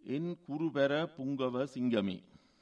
என் குருபெற புங்கவ சிங்கமே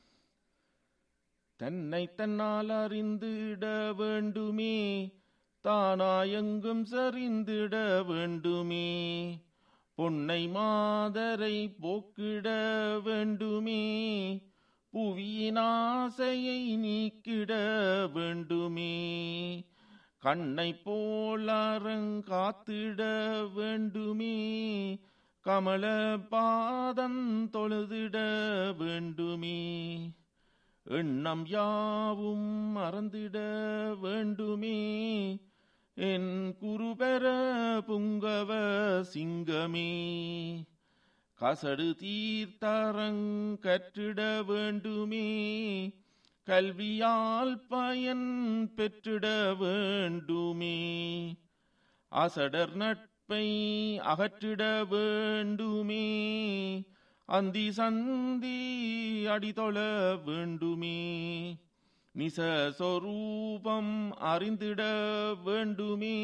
தன்னை தன்னால் அறிந்திட வேண்டுமே தானாயெங்கும் சரிந்திட வேண்டுமே பொன்னை மாதரை போக்கிட வேண்டுமே புவியின் ஆசையை நீக்கிட வேண்டுமே கண்ணை போல் அறங்காத்திட வேண்டுமே கமல பாதம் தொழுதிட வேண்டுமே எண்ணம் யாவும் மறந்திட வேண்டுமே என் குருபெற புங்கவ சிங்கமே கசடு தீர்த்தரங் கற்றிட வேண்டுமே கல்வியால் பயன் பெற்றிட வேண்டுமே அசடர் நட்பை அகற்றிட வேண்டுமே அந்தி சந்தி அடிதொழ வேண்டுமே நிச சொரூபம் அறிந்திட வேண்டுமே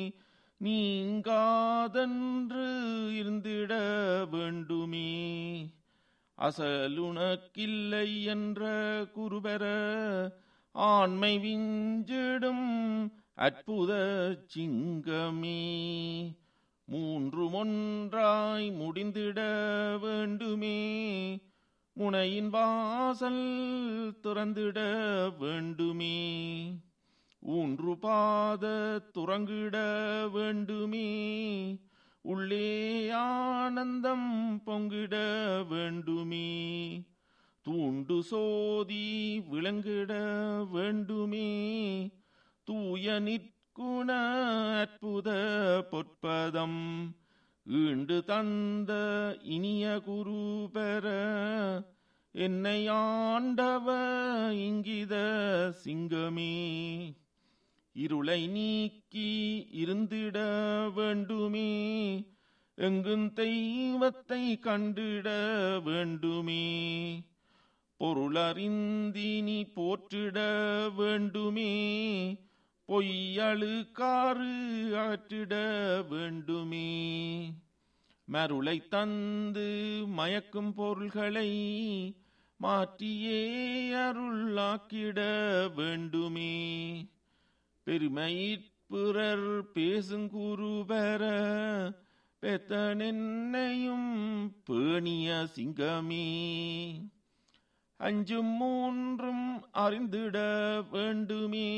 நீங்காதன்று இருந்திட வேண்டுமே அசலுனக்கில்லை என்ற குருபெற ஆண்மை விஞ்சிடும் அற்புத சிங்கமே மூன்று ஒன்றாய் முடிந்திட வேண்டுமே முனையின் வாசல் துறந்திட வேண்டுமே ஊன்று பாத துறங்கிட வேண்டுமே உள்ளே ஆனந்தம் பொங்கிட வேண்டுமே தூண்டு சோதி விளங்கிட வேண்டுமே தூய நிற்குண அற்புத பொற்பதம் ஈண்டு தந்த இனிய குரு பெற என்னை ஆண்டவ இங்கித சிங்கமே இருளை நீக்கி இருந்திட வேண்டுமே எங்கும் தெய்வத்தை கண்டிட வேண்டுமே பொருளறிந்தினி போற்றிட வேண்டுமே பொய்யழுக்காறு ஆற்றிட வேண்டுமே மருளை தந்து மயக்கும் பொருள்களை மாற்றியே அருளாக்கிட வேண்டுமே பெருமையிற்புறர் பேசுங்குரு பெற பெத்தனென்னையும் பேணிய சிங்கமே அஞ்சும் மூன்றும் அறிந்திட வேண்டுமே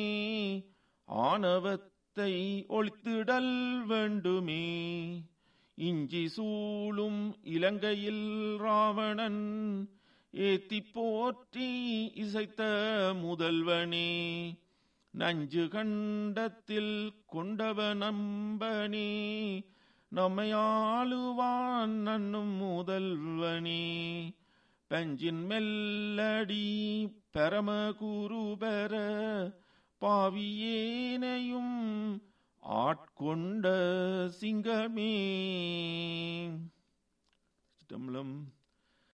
ஆணவத்தை ஒழித்திடல் வேண்டுமே இஞ்சி சூழும் இலங்கையில் ராவணன் ஏத்தி போற்றி இசைத்த முதல்வனே நஞ்சு கண்டத்தில் கொண்டவ நம்பனே நம்மையாளுவான் நன்னும் முதல்வனே பஞ்சின் மெல்லடி பரம குரு பெற பாவியேனையும் ஆட்கொண்ட சிங்கமே சிதம்பரம்